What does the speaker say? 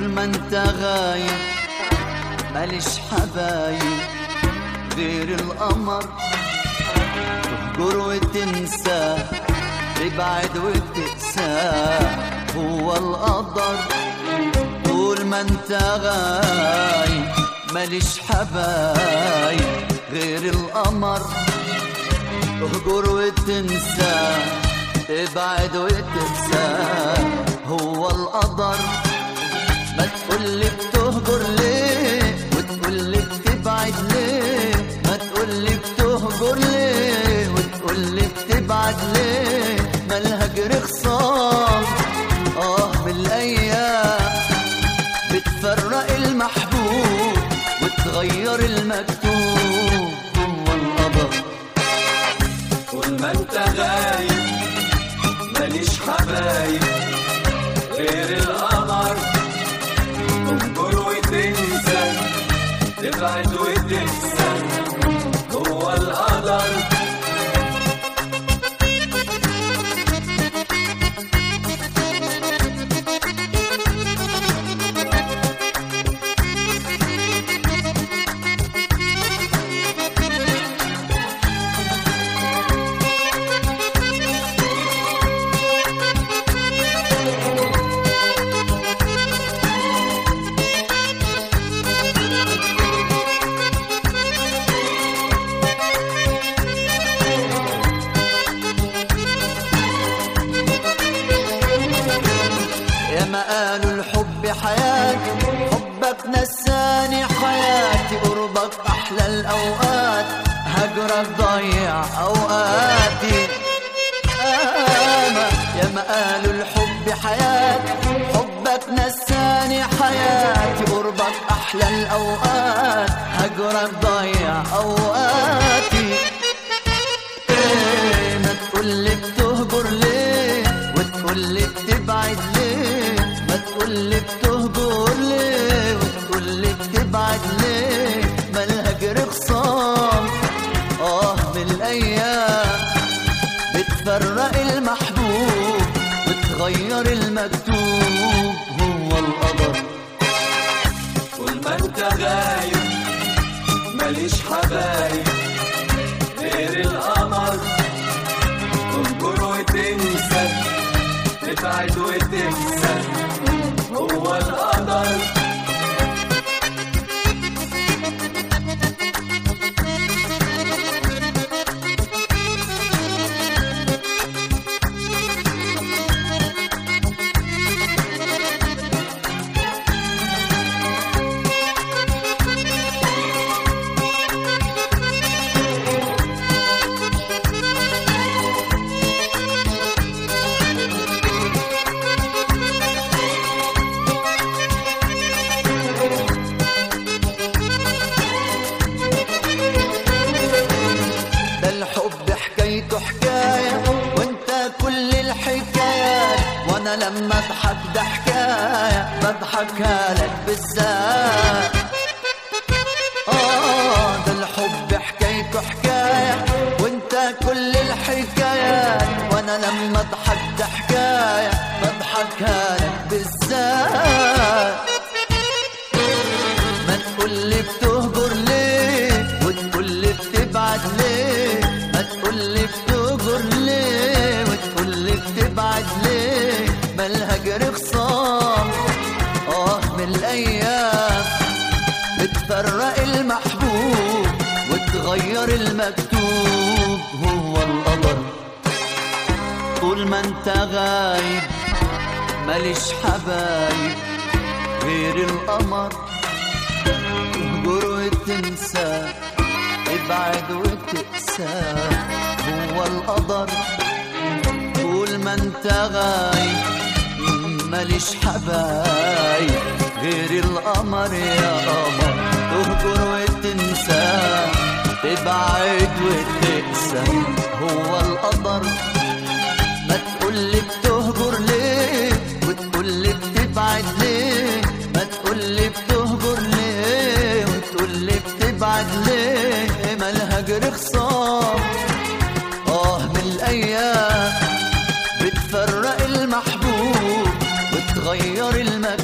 ما انت غايب ماليش حبايب غير القمر تهجر وتنسى تبعد وتقسى هو القدر طول ما انت غايب ماليش حبايب غير القمر تهجر وتنسى تبعد وتقسى هو القدر ما تقولي بتهجر ليه وتقولي بتبعد ليه ما تقولي بتهجر ليه وتقولي بتبعد ليه ما الهجر خصام اه بالايام بتفرق المحبوب وتغير المكتوب هو القدر طول ما انت غايب ماليش حبايب غير القمر تنكر وتنسى تبعد وتنسى هو القدر يا ما قالوا الحب حياتي حبك نساني حياتي قربك احلى الاوقات هجرك ضيع اوقاتي آما يا ما قالوا الحب حياتي حبك نساني حياتي قربك احلى الاوقات هجرك ضيع اوقاتي إيه ما تقولي بتهجر ليه وتقولي بتبعد ليه ما تقولي بتهجر ليه وتقولي بتبعد ليه ما الهجر خصام اه من الايام بتفرق المحبوب وتغير المكتوب هو القدر طول ما انت غايب ماليش حبايب غير القمر تنكر وتنسى تبعد وتنسى هو القدر ده الحب حكايته حكاية وانت كل الحكايات وانا لما اضحك ده حكاية بضحكها لك بالذات اه ده الحب حكايته حكاية وانت كل الحكايات وانا لما اضحك ده حكاية بضحكها لك بالذات ما تقولي بتهجر ليه وتقولي بتبعد ليه ما تقولي بتهجر ليه وتقولي بتبعد ليه ما الهجر خصام اه من الايام بتفرق المحبوب وتغير المكتوب هو القدر طول ما انت غايب ماليش حبايب غير القمر تهجر وتنسى تبعد وتقسى هو القدر طول ما انت غايب ماليش حبايب غير القمر يا قمر تهجر وتنسى تبعد وتقسى هو القدر ما تقولي بتهجر ليه وتقولي بتبعد ليه ما تقولي بتهجر ليه وتقولي بتبعد ليه ما الهجر خصام اه من الايام بتفرق المحبوب وتغير المكان